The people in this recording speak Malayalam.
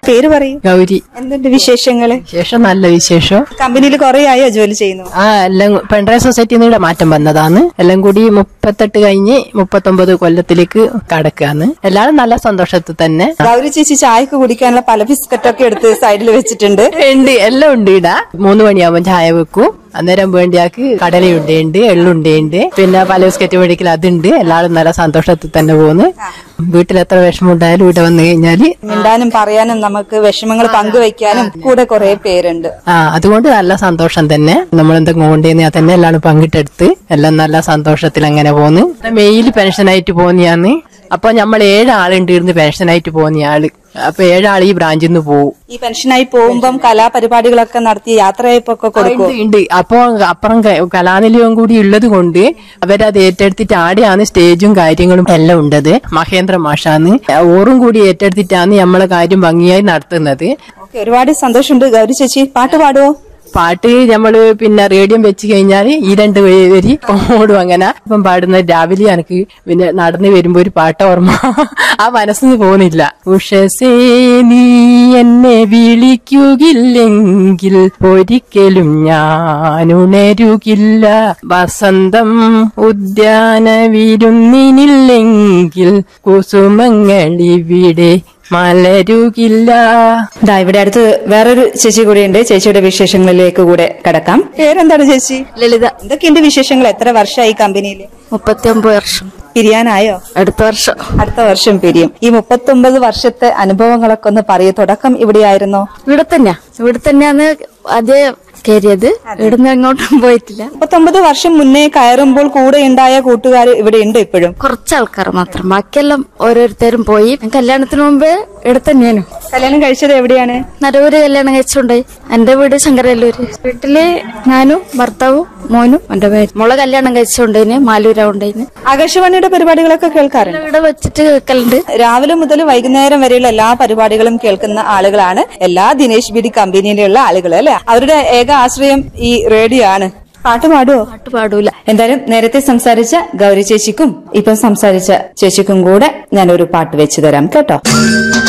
പേര് പറയും ഗൗരി എന്തുണ്ട് വിശേഷങ്ങള് ശേഷം നല്ല വിശേഷം കമ്പനിയിൽ കുറെ ആയോ ജോലി ചെയ്യുന്നു ആ എല്ലാം പെൺഡ്രൈവ് സൊസൈറ്റിയിൽ നിന്ന് ഇവിടെ മാറ്റം വന്നതാണ് എല്ലാം കൂടി മുപ്പത്തെട്ട് കഴിഞ്ഞ് മുപ്പത്തൊമ്പത് കൊല്ലത്തിലേക്ക് കടക്കാന്ന് എല്ലാവരും നല്ല സന്തോഷത്തിൽ തന്നെ ഗൗരി ചേച്ചി ചായക്ക് കുടിക്കാനുള്ള പല ബിസ്ക്കറ്റൊക്കെ എടുത്ത് സൈഡിൽ വെച്ചിട്ടുണ്ട് ഉണ്ട് എല്ലാം ഉണ്ട് ഇടാ മൂന്ന് മണിയാവുമ്പോൾ ചായ വെക്കും അന്നേരം വേണ്ടിയാക്ക് കടലയുണ്ടേണ്ട് എള്ളുണ്ടേണ്ട് പിന്നെ പല ബിസ്ക്കറ്റ് മേടിക്കൽ അതുണ്ട് എല്ലാവരും നല്ല സന്തോഷത്തിൽ തന്നെ പോകുന്നു വീട്ടിൽ എത്ര വിഷമം ഉണ്ടായാലും ഇവിടെ വന്നു കഴിഞ്ഞാല് മിണ്ടാനും പറയാനും നമുക്ക് വിഷമങ്ങൾ പങ്കുവെക്കാനും കൂടെ കുറെ പേരുണ്ട് ആ അതുകൊണ്ട് നല്ല സന്തോഷം തന്നെ നമ്മൾ എന്തെങ്കിലും കൊണ്ടുവന്ന് തന്നെ എല്ലാം പങ്കിട്ടെടുത്ത് എല്ലാം നല്ല സന്തോഷത്തിൽ അങ്ങനെ പോന്ന് മെയിൽ പെൻഷനായിട്ട് പോന്നിയാന്ന് അപ്പൊ നമ്മൾ ഏഴാളുണ്ട് ഇരുന്ന് പെൻഷനായിട്ട് പോന്നിയാള് അപ്പൊ ഏഴാൾ ഈ ബ്രാഞ്ചിൽ നിന്ന് പോവും ഈ പെൻഷനായി പോകുമ്പം കലാപരിപാടികളൊക്കെ നടത്തി യാത്രയപ്പൊക്കെ കൊടുക്കും ഉണ്ട്, ഉണ്ട് അപ്പൊ അപ്പുറം ക- കലാനിലയവും കൂടി ഉള്ളത് കൊണ്ട് അവരത് ഏറ്റെടുത്തിട്ട് ആടെയാണ് സ്റ്റേജും കാര്യങ്ങളും എല്ലാം ഉണ്ടത് മഹേന്ദ്ര മാഷാന്ന് ഓറും കൂടി ഏറ്റെടുത്തിട്ടാണ് നമ്മളെ കാര്യം ഭംഗിയായി നടത്തുന്നത് ഓക്കെ ഒരുപാട് സന്തോഷമുണ്ട് ഗൗരി ചേച്ചി പാട്ട് പാടുവോ പാട്ട് നമ്മള് പിന്നെ റേഡിയോ വെച്ച് കഴിഞ്ഞാല് ഈ രണ്ട് പേര് ഓടും അങ്ങനെ ഇപ്പം പാടുന്നത് രാവിലെ എനിക്ക് പിന്നെ നടന്നു വരുമ്പോ ഒരു പാട്ട് ഓർമ്മ ആ മനസ്സിന് പോകുന്നില്ല ഉഷസേ നീ എന്നെ വിളിക്കുകില്ലെങ്കിൽ ഒരിക്കലും ഞാൻ ഉണരുകില്ല വസന്തം ഉദ്യാന വിരുന്നിനില്ലെങ്കിൽ കുസുമങ്ങളിവിടെ മലരുകില്ല ദാ ഇവിടെ അടുത്ത് വേറൊരു ചേച്ചി കൂടെ ഉണ്ട് ചേച്ചിയുടെ വിശേഷങ്ങളിലേക്ക് കൂടെ കടക്കാം പേരെന്താണ് ചേച്ചി ലളിത എന്തൊക്കെയുണ്ട് വിശേഷങ്ങൾ എത്ര വർഷമായി കമ്പനിയിൽ മുപ്പത്തി ഒമ്പത് വർഷം പിരിയാനായോ അടുത്ത വർഷം അടുത്ത വർഷം പിരിയും ഈ മുപ്പത്തൊമ്പത് വർഷത്തെ അനുഭവങ്ങളൊക്കെ ഒന്ന് പറയൂ തുടക്കം ഇവിടെയായിരുന്നോ ഇവിടെ തന്നെയാ ഇവിടെ തന്നെയാണ് അതേ കയറിയത് ഇവിടുന്ന് എങ്ങോട്ടും പോയിട്ടില്ല മുപ്പത്തൊമ്പത് വർഷം മുന്നേ കയറുമ്പോൾ കൂടെ ഉണ്ടായ കൂട്ടുകാർ ഇവിടെ ഉണ്ട് ഇപ്പോഴും കുറച്ച് ആൾക്കാർ മാത്രം ബാക്കിയെല്ലാം ഓരോരുത്തരും പോയി ഞാൻ കല്യാണത്തിന് മുമ്പേ ഇവിടെ തന്നെയാണ് കല്യാണം കഴിച്ചത് എവിടെയാണ് നരവൂര് കല്യാണം കഴിച്ചുണ്ടായി എന്റെ വീട് ശങ്കരല്ലൂര് വീട്ടില് ഞാനും ഭർത്താവും മോനും എന്റെ പേര് മോളെ കല്യാണം കഴിച്ചുകൊണ്ടേന് മാലൂരാ ഉണ്ടായിന് ആകാശവാണിയുടെ പരിപാടികളൊക്കെ കേൾക്കാറുണ്ട് ഇവിടെ വെച്ചിട്ട് കേൾക്കലുണ്ട് രാവിലെ മുതൽ വൈകുന്നേരം വരെയുള്ള എല്ലാ പരിപാടികളും കേൾക്കുന്ന ആളുകളാണ് എല്ലാ ദിനേശ് ബിഡി കമ്പനിയിലുള്ള ആളുകൾ അല്ലെ അവരുടെ ഏക ആശ്രയം ഈ റേഡിയോ ആണ് പാട്ട് പാടുവോ പാട്ട് പാടൂല എന്തായാലും നേരത്തെ സംസാരിച്ച ഗൗരി ചേച്ചിക്കും ഇപ്പം സംസാരിച്ച ചേച്ചിക്കും കൂടെ ഞാൻ ഒരു പാട്ട് വെച്ചു തരാം കേട്ടോ